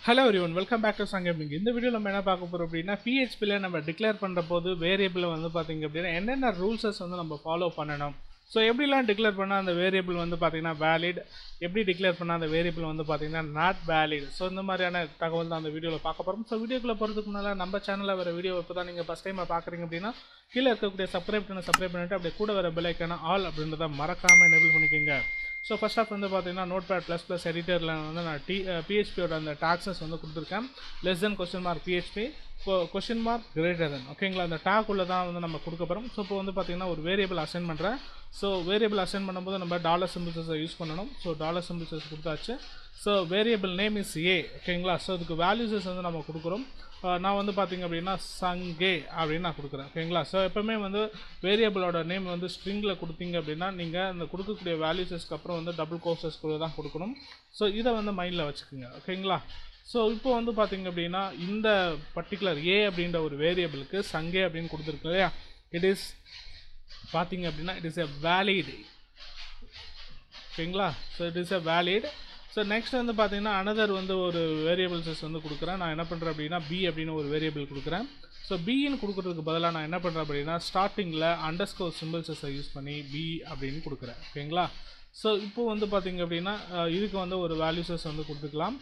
Hello everyone welcome back to சங்கமிங் இந்த video நம்ம என்ன பார்க்க போகிறோம் அப்படின்னா பிஹெச்பியில் நம்ம டிக்ளேர் பண்ணுற போது வேரியபிள் வந்து பார்த்தீங்க அப்படின்னா என்னென்ன ரூல்ஸஸ் வந்து நம்ம ஃபாலோ பண்ணணும் ஸோ எப்படிலாம் டிக்ளேர் பண்ணால் அந்த வேரியபிள் வந்து பார்த்தீங்கன்னா வேலிட் எப்படி டிக்ளேர் பண்ணால் அந்த வேரியபிள் வந்து பார்த்தீங்கன்னா நாட் வேலிட் ஸோ இந்த மாதிரியான தகவல் தான் அந்த வீடியோவில் பார்க்க போகிறோம் ஸோ வீடியோக்குள்ளே போகிறதுக்கு முன்னால் நம்ம சேனலில் வர வீடியோ இப்போ தான் நீங்கள் ஃபஸ்ட் டைம் பார்க்குறீங்க அப்படின்னா கீழே இருக்கக்கூடிய சப்ஸ்கிரைப் பண்ண சப்ஸ்கிரைப் பண்ணிட்டு அப்படியே கூட வர பெல் ஐக்கான ஆல் அப்படின்றத மறக்காமல் எனேபிள் பண்ணிக்கோங்க ஸோ ஃபர்ஸ்ட் ஆஃப் வந்து பார்த்தீங்கன்னா நோட் பேட் ப்ளஸ் ப்ளஸ் எடிட்டரில் வந்து நான் டி பிஹெச்பியோட அந்த டாக்ஸஸ் வந்து கொடுத்துருக்கேன் less than question mark PHP question mark greater than ஓகேங்களா அந்த டாக் உள்ள தான் வந்து நம்ம கொடுக்க போகிறோம் ஸோ இப்போ வந்து பார்த்தீங்கன்னா ஒரு வேரியபிள் அசைன் பண்ணுறேன் ஸோ வேரியபிள் அசைன் பண்ணும்போது நம்ம டாலர் சிம்பிள்ஸை யூஸ் பண்ணணும் ஸோ டாலர் சிம்பிள்ஸஸ் கொடுத்தாச்சு so variable name is A ஓகேங்களா ஸோ அதுக்கு வேல்யூஸஸ் வந்து நம்ம கொடுக்குறோம் அஹ் நான் வந்து பார்த்தீங்க அப்படின்னா சங்கே அப்படின்னு நான் கொடுக்குறேன் ஓகேங்களா ஸோ எப்போவுமே வந்து வேரியபிளோட நேம் வந்து ஸ்ட்ரிங்கில் கொடுத்தீங்க அப்படின்னா நீங்கள் அந்த கொடுக்கக்கூடிய வேல்யூஸஸ்க்கு அப்புறம் வந்து டபுள் கோர்சஸ் கூட தான் கொடுக்கணும் ஸோ இதை வந்து மைண்டில் வச்சுக்கோங்க ஓகேங்களா ஸோ இப்போ வந்து பார்த்தீங்க அப்படின்னா இந்த பர்டிகுலர் ஏ அப்படின்ற ஒரு வேரியபிளுக்கு சங்கே அப்படின்னு கொடுத்துருக்கு இல்லையா இட் இஸ் பார்த்தீங்க அப்படின்னா இட் இஸ் எ வேலிட் ஓகேங்களா so it is a valid so next வந்து பார்த்தீங்கன்னா அனதர் வந்து ஒரு வேரியபிள்ஸஸ் வந்து கொடுக்குறேன் நான் என்ன பண்ணுறேன் அப்படின்னா பி அப்படின்னு ஒரு வேரியபிள் கொடுக்குறேன் ஸோ பின்னு கொடுக்குறதுக்கு பதிலாக நான் என்ன பண்ணுறேன் அப்படின்னா ஸ்டார்டிங்கில் அண்டர் ஸ்கோர் சிம்பிள்ஸஸை யூஸ் பண்ணி பி அப்படின்னு கொடுக்குறேன் ஓகேங்களா ஸோ இப்போ வந்து பார்த்தீங்க அப்படின்னா அஹ், இதுக்கு வந்து ஒரு வேல்யூஸஸ் வந்து கொடுத்துக்கலாம்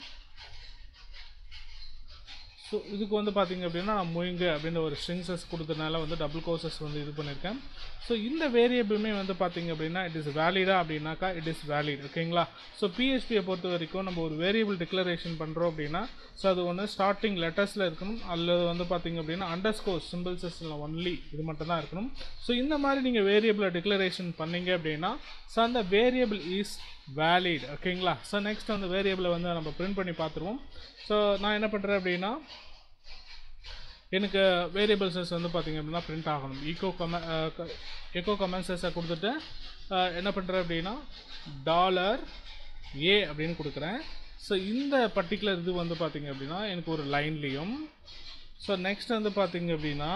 ஸோ இதுக்கு வந்து பார்த்தீங்க அப்படின்னா நான் முயங்கு அப்படின்ற ஒரு ஸ்ட்ரிங்ஸஸ் கொடுத்ததுனால வந்து டபுள் கோர்சஸ் வந்து இது பண்ணியிருக்கேன் ஸோ இந்த வேரியபிளுமே வந்து பார்த்தீங்க அப்படின்னா இட் இஸ் வேலிடா அப்படின்னாக்கா இட் இஸ் வேலிட் ஓகேங்களா ஸோ பிஹெச்பியை பொறுத்த வரைக்கும் நம்ம ஒரு வேரியபிள் டிக்ளரேஷன் பண்ணுறோம் அப்படின்னா ஸோ அது ஒன்று ஸ்டார்டிங் லெட்டர்ஸில் இருக்கணும் அல்லது வந்து பார்த்தீங்க அப்படின்னா அண்டர் ஸ்கோர் சிம்பிள்ஸஸில் ஒன்லி இது மட்டும் தான் இருக்கணும் ஸோ இந்த மாதிரி நீங்கள் வேரியபிளை டிக்ளரேஷன் பண்ணீங்க அப்படின்னா ஸோ அந்த வேரியபிள் இஸ் வேலிட் ஓகேங்களா ஸோ நெக்ஸ்ட் அந்த வேரியபிளை வந்து நம்ம பிரிண்ட் பண்ணி பார்த்துருவோம் ஸோ நான் என்ன பண்ணுறேன் அப்படின்னா எனக்கு வேரியபிள்ஸஸ் வந்து பார்த்திங்க அப்படின்னா பிரிண்ட் ஆகணும் ஈகோ கம எக்கோ கமென்சஸை கொடுத்துட்டு அஹ், என்ன பண்ணுறேன் அப்படின்னா டாலர் ஏ அப்படின்னு கொடுக்குறேன் ஸோ இந்த பர்டிகுலர் இது வந்து பார்த்திங்க அப்படின்னா எனக்கு ஒரு லைன்லேயும் ஸோ நெக்ஸ்ட் வந்து பார்த்திங்க அப்படின்னா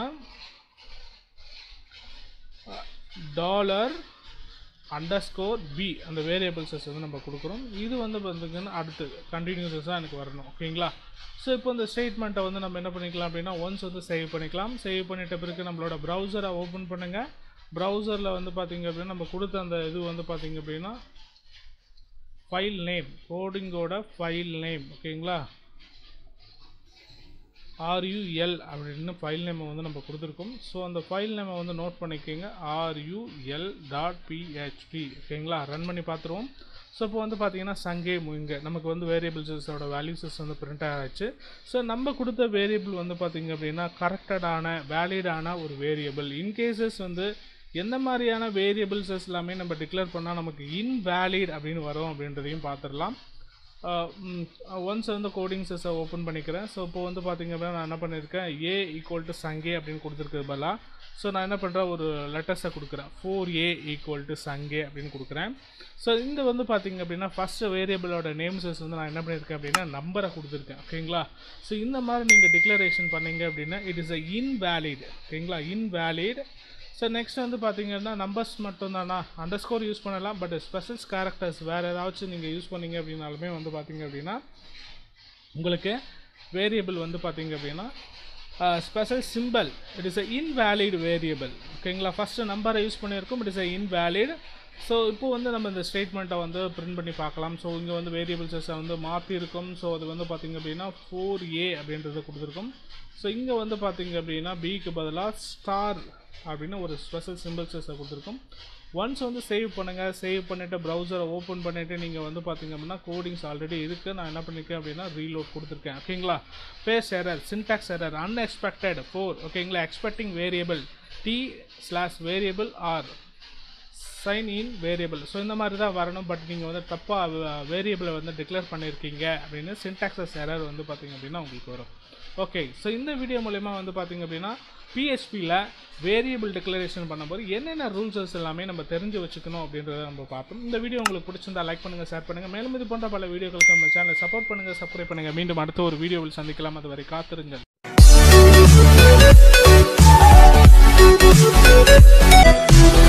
டாலர் அண்டர்ஸ்கோர் பி அந்த வேரியபிள்ஸஸ் வந்து நம்ம கொடுக்குறோம் இது வந்து பார்த்திங்கன்னா அடுத்து கண்டினியூஸஸாக எனக்கு வரணும் ஓகேங்களா ஸோ இப்போ இந்த ஸ்டேட்மெண்ட்டை வந்து நம்ம என்ன பண்ணிக்கலாம் அப்படின்னா ஒன்ஸ் வந்து சேவ் பண்ணிக்கலாம் சேவ் பண்ணிட்ட பிறகு நம்மளோட ப்ரௌசரை ஓப்பன் பண்ணுங்கள் ப்ரௌசரில் வந்து பார்த்திங்க அப்படின்னா நம்ம கொடுத்த அந்த இது வந்து பார்த்திங்க அப்படின்னா ஃபைல் நேம் கோடிங்கோட ஃபைல் நேம் ஓகேங்களா ஆர்யூஎல் அப்படின்னு ஃபைல் நேமை வந்து நம்ம கொடுத்துருக்கோம் ஸோ அந்த ஃபைல் நேமை வந்து நோட் பண்ணிக்கோங்க ஆர்யூஎல் டாட் பிஹெச்பி ஓகேங்களா ரன் பண்ணி பார்த்துருவோம் ஸோ இப்போ வந்து பார்த்தீங்கன்னா சங்கே முங்க நமக்கு வந்து வேரியபிள்ஸஸோட வேல்யூஸஸ் வந்து பிரிண்ட் ஆகிடுச்சு ஸோ நம்ம கொடுத்த வேரியபிள் வந்து பார்த்திங்க அப்படின்னா கரெக்டடான வேலிடான ஒரு வேரியபிள் இன்கேசஸ் வந்து எந்த மாதிரியான வேரியபிள்ஸஸ் எல்லாமே நம்ம டிக்ளேர் பண்ணால் நமக்கு இன்வேலிட் அப்படின்னு வரும் அப்படின்றதையும் பார்த்துடலாம் ஒன்ஸ் வந்து கோடிங் செஸ்ஸை ஓப்பன் பண்ணிக்கிறேன் ஸோ இப்போ வந்து பார்த்திங்க அப்படின்னா நான் என்ன பண்ணியிருக்கேன் ஏ ஈக்குவல் டு சங்கே அப்படின்னு கொடுத்துருக்கு பதிலாக ஸோ நான் என்ன பண்ணுறேன் ஒரு லெட்டர்ஸை கொடுக்குறேன் ஃபோர் ஏ ஈக்குவல் டு சங்கே அப்படின்னு கொடுக்குறேன் ஸோ இந்த வந்து பார்த்திங்க அப்படின்னா ஃபஸ்ட்டு வேரியபிளோட நேம்ஸஸ் வந்து நான் என்ன பண்ணியிருக்கேன் அப்படின்னா நம்பரை கொடுத்துருக்கேன் ஓகேங்களா ஸோ இந்த மாதிரி நீங்கள் டிக்ளரேஷன் பண்ணீங்க அப்படின்னா இட் இஸ் அ இன்வேலிட் ஓகேங்களா இன்வேலிட் ஸோ நெக்ஸ்ட் வந்து பார்த்தீங்கன்னா நம்பர்ஸ் மட்டும் தானா அண்டர் ஸ்கோர் யூஸ் பண்ணலாம் பட் ஸ்பெஷல்ஸ் கேரக்டர்ஸ் வேறு ஏதாச்சும் நீங்கள் யூஸ் பண்ணீங்க அப்படின்னாலுமே வந்து பார்த்தீங்க அப்படின்னா உங்களுக்கு வேரியபிள் வந்து பார்த்தீங்க அப்படின்னா special symbol it is a invalid variable ஓகேங்களா ஃபஸ்ட்டு நம்பரை யூஸ் பண்ணியிருக்கோம் it is a invalid so இப்போ வந்து நம்ம இந்த ஸ்டேட்மெண்ட்டை வந்து பிரிண்ட் பண்ணி பார்க்கலாம் ஸோ இங்கே வந்து வேரியபிள்ஸை வந்து மாற்றிருக்கோம் ஸோ அது வந்து பார்த்திங்க அப்படின்னா ஃபோர் ஏ அப்படின்றத கொடுத்துருக்கோம் ஸோ இங்கே வந்து பார்த்திங்க அப்படின்னா பிக்கு பதிலாக ஸ்டார் அப்படின்னு ஒரு ஸ்பெஷல் சிம்பிள்ஸை கொடுத்துருக்கோம் ஒன்ஸ் வந்து சேவ் பண்ணுங்கள் சேவ் பண்ணிவிட்டு ப்ரௌசரை ஓப்பன் பண்ணிவிட்டு நீங்கள் வந்து பார்த்தீங்க அப்படின்னா கோடிங்ஸ் ஆல்ரெடி இருக்குது நான் என்ன பண்ணியிருக்கேன் அப்படின்னா ரீலோட் கொடுத்துருக்கேன் ஓகேங்களா parse error syntax error unexpected four ஓகேங்களா expecting variable T slash variable or sign in variable so இந்த மாதிரி தான் வரணும் பட் நீங்கள் வந்து தப்பாக வேரியபிளை வந்து டிக்ளேர் பண்ணியிருக்கீங்க அப்படின்னு சின்டாக்சஸ் எரர் வந்து பார்த்தீங்க அப்படின்னா உங்களுக்கு வரும் ஓகே ஸோ இந்த வீடியோ மூலயமா வந்து பார்த்தீங்க அப்படின்னா பிஹெச்பியில் வேரியபிள் டிக்ளரேஷன் பண்ணும்போது என்னென்ன ரூல்ஸஸ் எல்லாமே நம்ம தெரிஞ்சு வச்சுக்கணும் அப்படின்றத நம்ம பார்ப்போம் இந்த வீடியோ உங்களுக்கு பிடிச்சிருந்தா லைக் பண்ணுங்கள் ஷேர் பண்ணுங்கள் மேலும் இது போன்ற பல வீடியோக்களுக்கு நம்ம சேனலை சப்போர்ட் பண்ணுங்கள் சப்ஸ்கிரைப் பண்ணுங்கள் மீண்டும் அடுத்த ஒரு வீடியோவில் சந்திக்கலாம் அதுவரை காத்திருங்கள் Thank you.